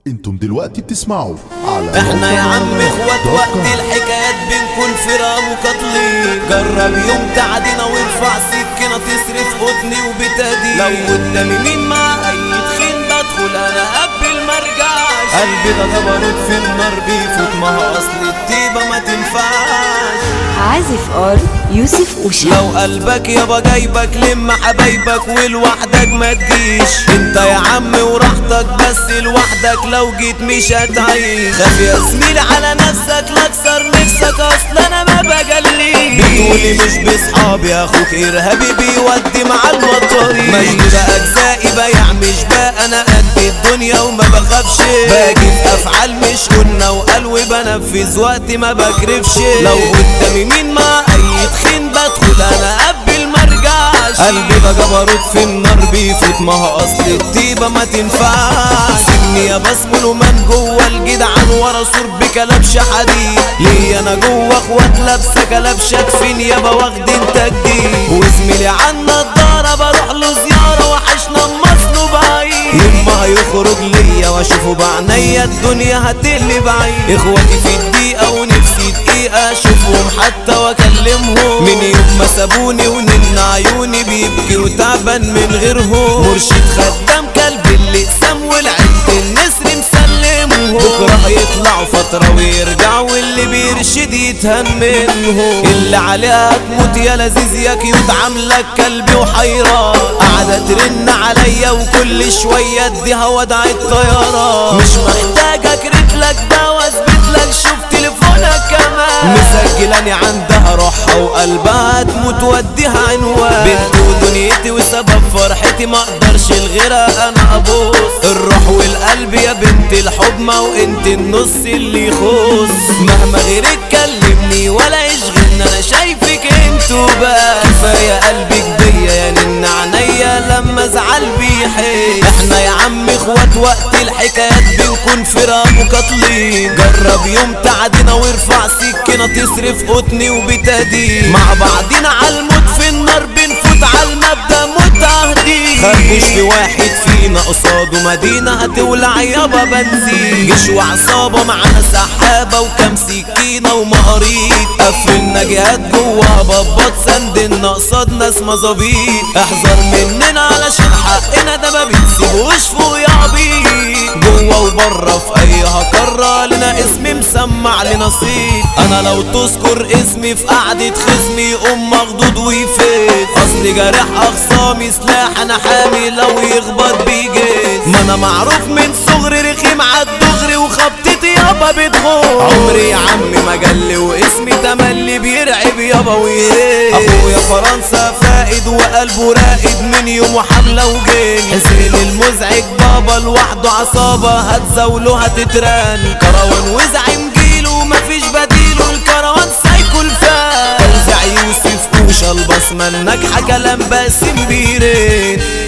انتم دلوقتي بتسمعوا على احنا يا عم اخوات وقت الحكايات بنكون فرقة مقاتلين جرب يوم تعدينا وارفع سكينة تصرف قطني وبتادي لو قدامي مين مع اي تخين بدخل انا قبل مرجعش قلبي ده جبروت في النار بيفوت ما هو اصل الطيبة ما تنفعش عازف ار يوسف وشا لو قلبك يابا جايبك لم حبايبك ولوحدك ما تجيش انت يا عم وراحتك بس لوحدك لو جيت مش هتعيش خاف يا زميلي على نفسك لا تكسر نفسك اصل انا ما بجليش بتقولي مش بصحابي اخوك ارهابي بيودي مع المطاري مشدود اجزائي بيع مش بقى انا قد الدنيا وما بخافش باجي في افعال مش قلنا وقلبي بنفذ وقتي ما بكرفش لو قدامي مين مع اي تخين بدخل انا قبل مرجعش قلبي ده جبروت في النار بيفوت ما هو اصل الطيبه ما تنفعش سيبني يا بصمل ومن جوه الجدعان ورا سور بكلبش حديد ليه انا جوه اخوات لابسه كلبشه كفين يابا واخدين تجديد وزميلي عنا الدارة بروح له زياره وحشنا مصله بعيد يما هيخرج ليا واشوفه بعينيا الدنيا هتقلي بعيد اخواتي في الدقيقه ونفسي دقيقه اشوفهم حتى واكلمهم من يوم ما سابوني ونن عيوني بيبكي وتعبان من غيرهم مرشد خدام كلب اللي قسم والعد النسر مسلمهم بكره هيطلعوا فتره ويرجعوا واللي بيرشد يتهم منهم اللي عليها تموت يا لذيذ يا كيوت عاملك كلبي وحيران قاعده ترن عليا وكل شويه اديها وضع الطياره مش محتاج اكرت لك ده واثبت لك شوف تليفونك كمان مسجلاني عندها روحها وقلبها تموت وديها عنوان بنت ودنيتي وسبب فرحتي ما اقدرش لغيرها انا ابوس الروح والقلب يا بنت الحب ما وانت النص اللي يخص مهما غيرك كلمني ولا يشغلني انا شايفك انتوا بقى كفايه قلبك بيا يا نن عينيا لما ازعل بيحس احنا يا عم اخوات وقت الحكايات بنكون فرقة مقاتلين جرب يوم تعدينا وارفع سكينة تصرف قطني وبتادي مع بعضينا على الموت في النار بنفوت على المبدأ متعهدين خربوش في واحد فينا قصاده مدينة هتولع يابا بنزين جيش وعصابة معانا سحابة وكام سكينة ومقاريط قفلنا جهات جواها بابات سندنا قصاد ناس مظابيط احذر مننا علشان حقنا ده ما بنسيبوش فوق يا عبيط جوا وبره في اي هكرة لنا اسم مسمع لنا صيت انا لو تذكر اسمي في قعدة خصمي يقوم مخدود ويفيد اصل جارح اخصامي سلاح انا حامي لو يخبط بيجيز ما انا معروف من صغري رخيم عالدغري وخبطتي يابا بتغور عمري يا عمي مجلي واسمي تملي بيرعب يابا ويهيج اخويا فرنسا فائد وقلبه راقد من يوم وحملة وجيل حزين المزعج بابا لوحده عصابة هتزاوله هتتران كروان وزعم جيله مفيش بديله الكروان سايكو الفان توزيع يوسف كوشة البصمة الناجحة كلام باسم بيرين